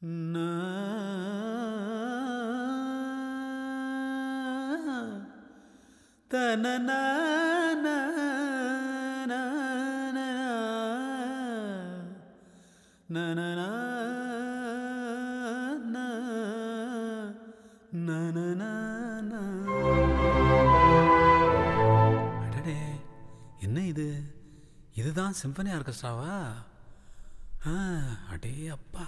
அடடே என்ன இது இதுதான் சிம்பனி ஆர்கெஸ்ட்ராவா ஆ அடே அப்பா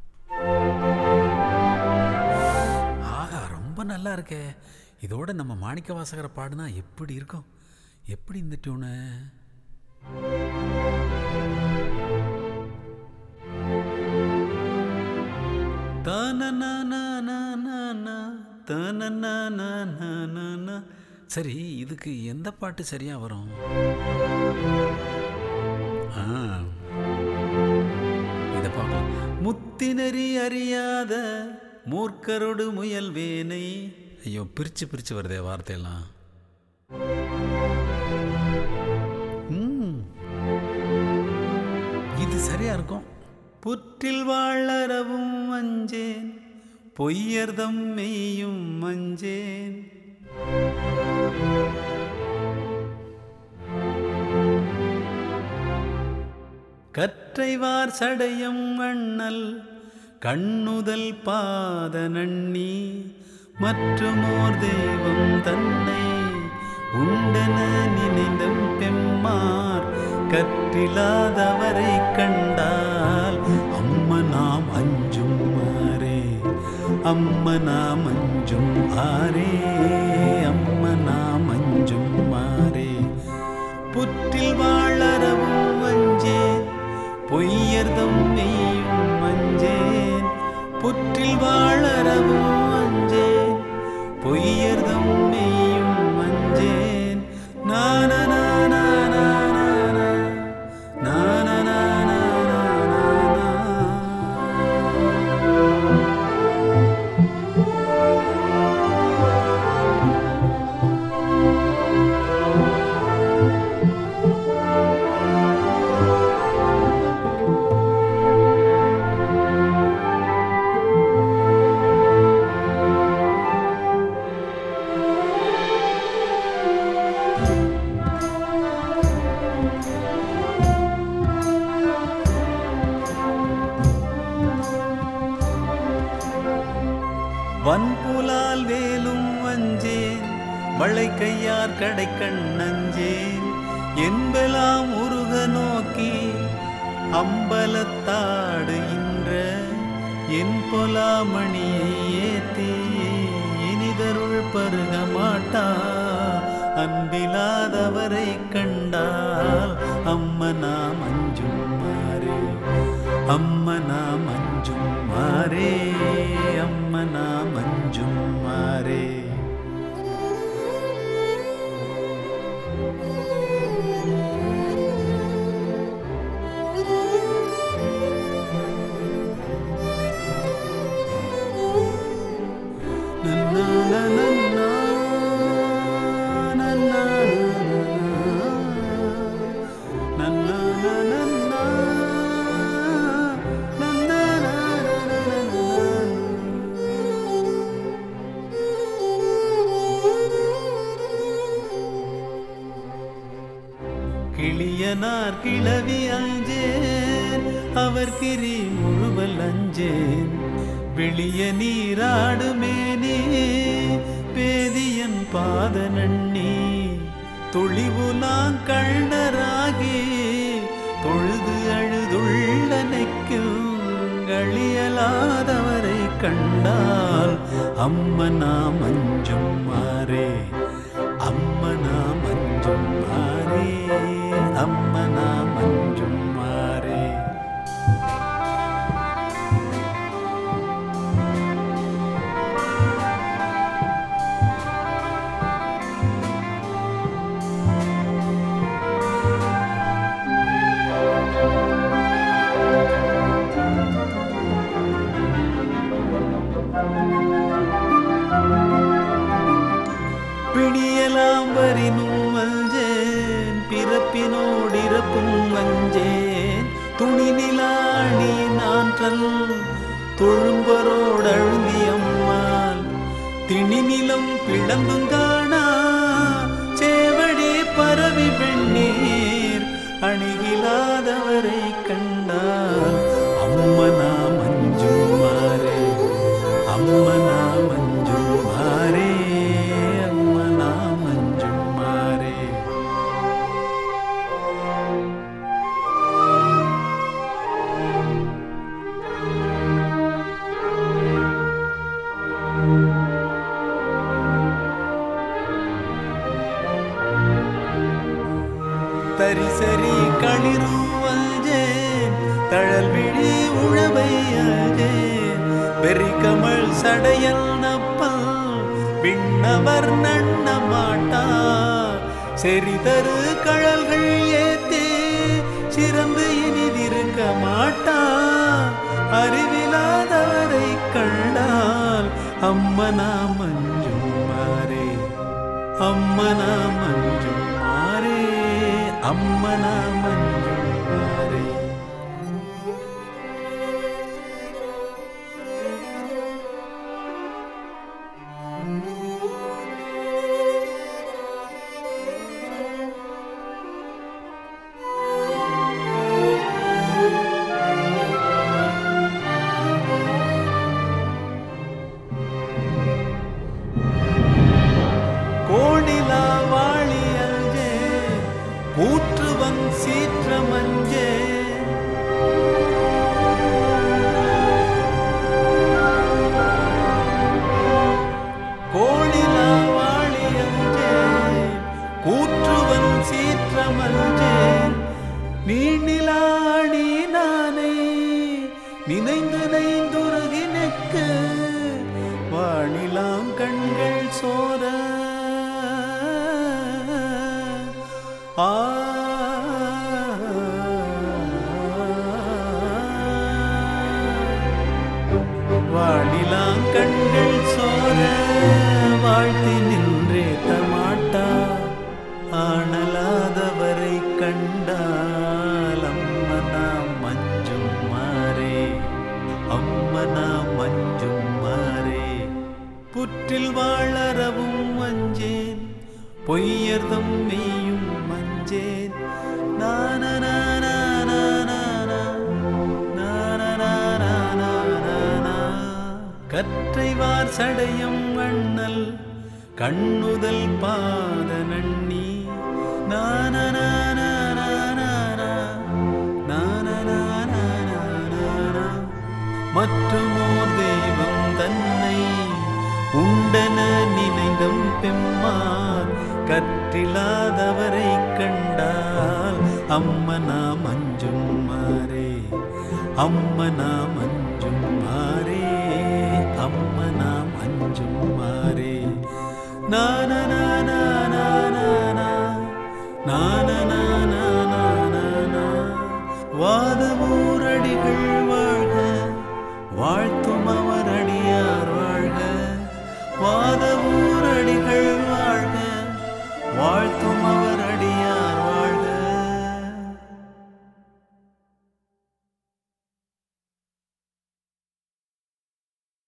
ஆஹா ரொம்ப நல்லா இருக்கே இதோட நம்ம மாணிக்க வாசகரை பாடுனா எப்படி இருக்கும் எப்படி இந்த டியூனு சரி இதுக்கு எந்த பாட்டு சரியா வரும் ஆ இத பார்க்கலாம் முத்தினரி அறியாத மூர்க்கரோடு முயல் வேனை ஐயோ பிரிச்சு பிரிச்சு வருதே வார்த்தையெல்லாம் ம். இது சரியா இருக்கும் புற்றில் வாழறவும் மஞ்சேன் பொய்யர்தம் மெய்யும் மஞ்சேன் கற்றைவார் சடையம் அண்ணல் கண்ணுதல் பாத நண்ணி மற்றுமோர் தெய்வம் தன்னை உண்டென நினைந்த பெம்மார் கற்றிலாதவரை கண்டால் அம்மனாம் அஞ்சும் மாறே அம்மனாம் அஞ்சும் ஆரே அம்மனாம் அஞ்சும் மாறே புற்றில் வாழறவும் மஞ்சேன் பொய்யர்தம் மெய்யும் மஞ்சேன் புற்றில் வாழறவும் மஞ்சேன் பொய்யர்தம் மெய்யும் மஞ்சேன் நான நான நான வன்புலால் வேலும் வஞ்சேன் வளை கையார் கடை கண்ணஞ்சேன் என்பெல்லாம் உருக நோக்கி அம்பலத்தாடு இன்ற என் பொலாமணியை ஏத்தி இனிதருள் பருக மாட்டா அன்பிலாதவரை கண்டால் அம்மனா மஞ்சும் மாறே அம்மனா மஞ்சும் மாறே அம்மனா மஞ்சும் மாறே நன்னா நன்னா நன்னா நன்னா நன்னா நன்னா கிளியனார் கிளவி அஞ்சேன் அவர் கிரி முழுவல் அஞ்சேன் வெளிய நீராடுமேனே பேதியன் பாத நண்ணி தொழிவுலாங் கண்ணராகி தொழுது அழுதுள்ள நெக்கும் களியலாதவரை கண்டால் அம்மனா மஞ்சும் மாறே அம்மனா மஞ்சும் மாறே அம்மனா மஞ்சும் மாறே பிணியலாம் வரினும் அஞ்சேன் பிறப்பினோடிறப்பும் அஞ்சேன் துணி நிலாணி நான்றல் தொழும்பரோடழுந்தி அம்மாள் திணிநிலம் பிளந்தும் காணா சேவடி பரவி வெண்ணீர் அணுகிலாதவரை கண்டால் அம்மனா மஞ்சுமாரே அம்மனா மஞ்சுமாரே அம்மனா மஞ்சுமாரே தரிசரி களிருவல்ஜேன் தழல் விழி உழவை அல்ஜேன் பெரி கமல் சடையல் நப்பல் விண்ணவர் நண்ண மாட்டா செறிதரு கழல்கள் ஏத்தே சிறந்து இனிதிருக்க மாட்டா அறிவிலாதவரை கண்டால் அம்மனா மஞ்சும் மாறே அம்மனா மஞ்சும் மாறே அம்மனா மஞ்சும் மாறே கோடிலா வாழி அல்ஜே கூற்றுவன் சீற்ற மஞ்சே கோடிலா வாழி அல்ஜே கூற்றுவன் சீற்ற மஞ்சே நீணிலாணி நானே நினைந்து நைந்துருகினக்கு வாணிலாம் கண்கள் சோர ஆ வாணிலாம் கண்கள் சோர வாழ்த்தி நின்றே தமாட்டா ஆனலாதவரை கண்டால் அம்மனா மஞ்சும் மாறே அம்மனா மஞ்சும் மாறே புற்றில் வாழறவும் மஞ்சேன் பொய்யர்தம் மெய்யும் மஞ்சேன் கற்றைவார் சடையம் அண்ணல் கண்ணுதல் பாத நன்னி மற்றுமோர் தெய்வம் தன்னை உண்டன நினைந்தும் பெம்மான் கற்றில்லாதவரை கண்டால் அம்மனா மஞ்சும் மாறே அம்மனா மஞ்சும் மாறே அம்மனா மஞ்சும் மாறே நான நானா